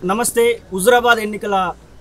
నమస్తే హుజురాబాద్ ఎన్నికల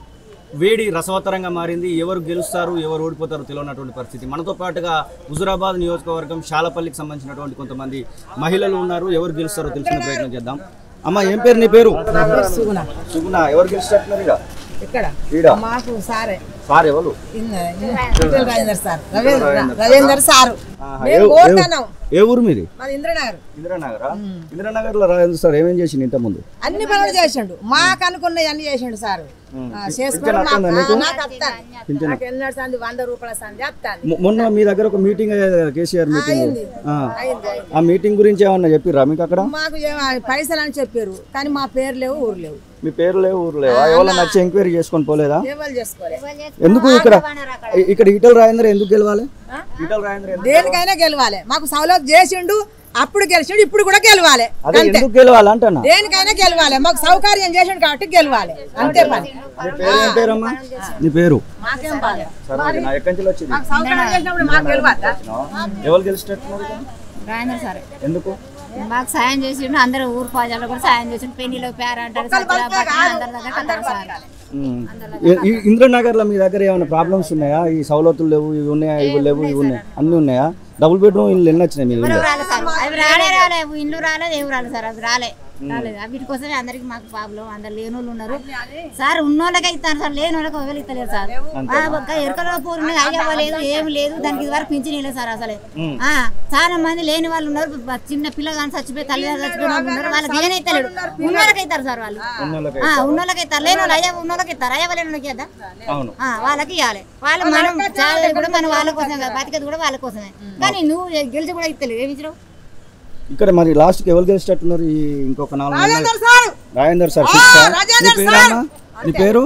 వేడి రసవత్తరంగా మారింది ఎవరు గెలుస్తారు ఎవరు ఓడిపోతారో తెలియనటువంటి పరిస్థితి మనతో పాటుగా హుజురాబాద్ నియోజకవర్గం శాలపల్లికి సంబంధించినటువంటి కొంతమంది మహిళలు ఉన్నారు ఎవరు గెలుస్తారో తెలుసుకునే ప్రయత్నం చేద్దాం అమ్మ ఏం పేరు నీ పేరు సుగుణ సుగుణ ఎవరు గెలుస్తున్నారు ఇక ఇక్కడ ఈడ మాకు సారే సార్ ఎవరు ఇన్న- ఇన్న- ఇటల్ రాజేందర్ సార్ రవీంద్ర రాజేందర్ సారు ఆహా, మేము ఏ- కోరుతున్నాం ఏ ఊరు మీది మాది ఇంద్రనగర్ ఇందిరానగరా ఇందిరానగర్లో రాజేంద్ర సార్ ఏమేం చేసింది ఇంత ముందు అన్ని పనులు చేసిండు మాకు అనుకున్నవి అన్ని చేసిండు సారు ఆ, చేసుకొని మాకు- వస్తుందా నీకు? ఆ, నాకు వస్తాను నాకు ఎన్నడు సంది వంద రూపాయల సంది వస్తాను మొ- మొన్న మీ దగ్గర ఒక మీటింగ్ అయ్యేది కదా, కేసీఆర్ మీటింగ్ అయింది. ఆ. అయింది అయింది ఆ మీటింగ్ గురించి ఏమన్నా చెప్పిర్రా మీకు అక్కడ మాకు ఏమ- పైసలు అని చెప్పారు కానీ మా పేరు లేవు ఊరు లేవు మీ పేరు లేవు ఊరు లేవా ఎవరైనా నచ్చి ఎంక్వైరీ చేసుకొని పోలేదా ఎవరు చేసుకోవాలి ఎందుకు ఇక్కడ ఇ- ఇక్కడ ఈటల రాజేంద్ర ఎందుకు గెలవాలి ఈటల రాజేంద్ర ఎందుకు- దేనికైనా గెలవాలి మాకు సౌలభ్యం చేసిండు అప్పుడు గెలిచిండు ఇప్పుడు కూడా గెలవాలి అదే ఎందుకు గెలవాలి అంటున్నా దేనికైనా గెలవాలి మాకు సౌకర్యం చేసిండు కాబట్టి గెలవాలి అంతే పని నీ పేరు ఏం పేరమ్మా నీ పేరు మాకేం బాధ సరే ఓకే. నా ఎక్కడి నుంచి వచ్చింది మాకు సౌకర్యం చేసినప్పుడు మాకు గెలవద్దా ఎవరు గెలిచినట్టున్నారు ఇక్కడ? రాజేంద్ర సార్ ఎందుకు మాకు సాయం చేసిండు అందరూ ఊరు ప్రజలు కూడా సాయం చేసిండు పెళ్లిలో పేర అంటారు సత్తుల పట్టణ అందరి దగ్గర కట్టారు సార్ ఉమ్. ఈ- ఈ ఇంద్రనగర్ లో మీ దగ్గర ఏమైనా ప్రాబ్లమ్స్ ఉన్నాయా ఈ సౌలతులు లేవు ఇవి ఉన్నాయా ఇవి లేవు ఇవి ఉన్నాయి అన్ని ఉన్నాయా డబుల్ బెడ్రూమ్ ఇల్లు ఎన్ని వచ్చినాయి మీ ఎవరు ఇల్లు రాలేదు సార్ అవి రాలే రాలేదు ఇల్లు రాలేదు ఏమి రాలేదు సార్ అవి రాలే రాలేదు అవి వీటి కోసమే అందరికి మాకు ప్రాబ్లం అందరు లేని వాళ్ళు ఉన్నారు సార్ ఉన్నోళ్ళకే ఇస్తాను సార్ లేని వాళ్ళకి ఒకవేళ ఇస్తలేరు సార్ ఆ, ఒక్క ఎరకలో పూరు అయ్యవ్వలేదు ఏమి లేదు దానికి ఇది వరకు పింఛన్ లేదు సార్ అసలే ఆ, చాలా మంది లేని వాళ్ళు ఉన్నారు బ- చిన్న పిల్ల కానీ చచ్చిపోయి తల్లిదండ్రులు చచ్చిపోయిన వాళ్ళు ఉన్నారు వాళ్ళకి ఏమైనా ఇస్తలేడు ఉన్నోళ్ళకి ఇస్తారు సార్ వాళ్ళు ఉన్నోళ్ళకే. ఆ, ఉన్నోళ్ళకి ఇస్తారు లేని వాళ్ళు అయ్యా ఉన్నోళ్ళకి ఇస్తారు అయ్యవ లేని వాళ్ళకి ఇద్దా అవును ఆ, వాళ్ళకి ఇవ్వాలి వాళ్ళు మనం చాలా కూడా మనం వాళ్ళ కోసమే కదా బతికేది కూడా వాళ్ళ కోసమే కానీ నువ్వు గెలిచి కూడా ఇస్తలేవు ఏమి ఇచ్చినావు ఇక్కడ మరి లాస్ట్ కి ఎవరు గెలిచేటట్టున్నారు ఈ ఇంకొక నాలుగు నెలలు Rajender sir Rajender sir fix ఆ? నీ రాజేందర్ పేరు సార్. అమ్మా? నీ పేరు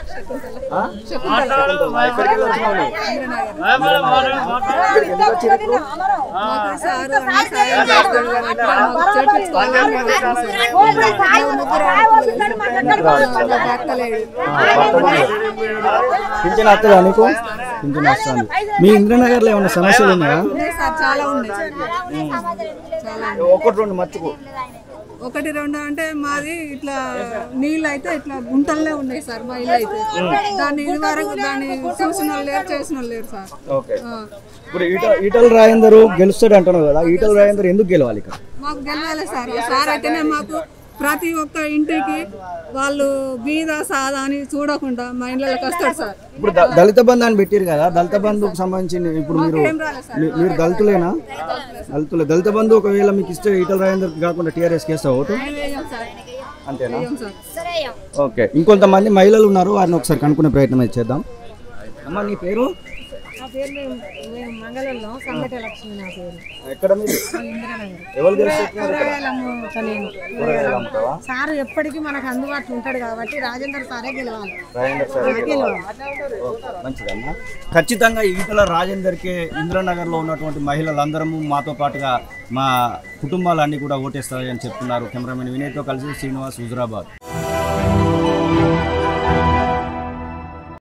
ఆ? శకుంతల. ఎక్కడికి వెళ్ళి వచ్చినావు నువ్వు? ఇక్కడికి ఎందుకు వచ్చిర్రు ఇప్పుడు? పింఛన్ వస్తుందా నీకు పింఛన్ వస్తుంది మీ ఇంద్రనగర్ లో ఏమైనా సమస్యలు ఉన్నాయా చాలా ఉన్నాయి ఒకటి రెండు మర్చిపో ఒకటి రెండు అంటే మాది ఇట్లా నీళ్ళు అయితే ఇట్లా గుంటల్లో ఉన్నాయి సార్ మా ఇల్లు అయితే దాన్ని ఇది వరకు దాన్ని చూసిన వాళ్ళు లేరు చేసిన వాళ్ళు లేరు సార్ ఓకే ఇప్పుడు ఈటల ఈటల రాజేందర్ గెలుస్తాడు అంటున్నావు కదా ఈటల రాజేందర్ ఎందుకు గెలవాలి ఇక్కడ మాకు గెలవాలి సార్ సార్ అయితేనే మాకు ప్రతి ఒక్క ఇంటికి వాళ్ళు బీద సాదా అని చూడకుండా మా ఇళ్ళకి వస్తాడు సార్ ఇప్పుడు ద- దళిత బంధు అని పెట్టారు కదా దళిత బంధుకు సంబంధించి ఇప్పుడు మీరు ఏం రాలేదు సార్ మీ- మీరు దళితులేనా దళితులే దళిత బంధు ఒకవేళ మీకు ఇస్తే ఈటల రాజేందర్ కాకుండా టీఆర్ఎస్ కేస్తావు ఓటు వేయం సార్ అంతేనా వేయం సార్ ఓకే ఇంకొంతమంది మహిళలు ఉన్నారు వారిని ఒకసారి కనుక్కునే ప్రయత్నం అయితే చేద్దాం అమ్మ నీ పేరు నా పేరు మేము మేము మంగళంలో సంగట లక్ష్మి నా పేరు ఎక్కడ మీరు ఎవరు గెలుస్తున్నారు ఇక్కడ? నేను కూరగాయలు అమ్ముతావా సారు ఎప్పటికీ మనకు అందుబాటులో ఉంటాడు కాబట్టి రాజేందర్ సారే గెలవాలి రాజేందర్ సార్ ఓకే, మంచిదమ్మా ఖచ్చితంగా ఈటల రాజేందర్కే ఇంద్రనగర్లో ఉన్నటువంటి మహిళలందరము మాతో పాటుగా మా కుటుంబాలన్నీ కూడా ఓటేస్తాయని చెప్తున్నారు కెమెరామెన్ వినయ్తో కలిసి శ్రీనివాస్ హుజరాబాద్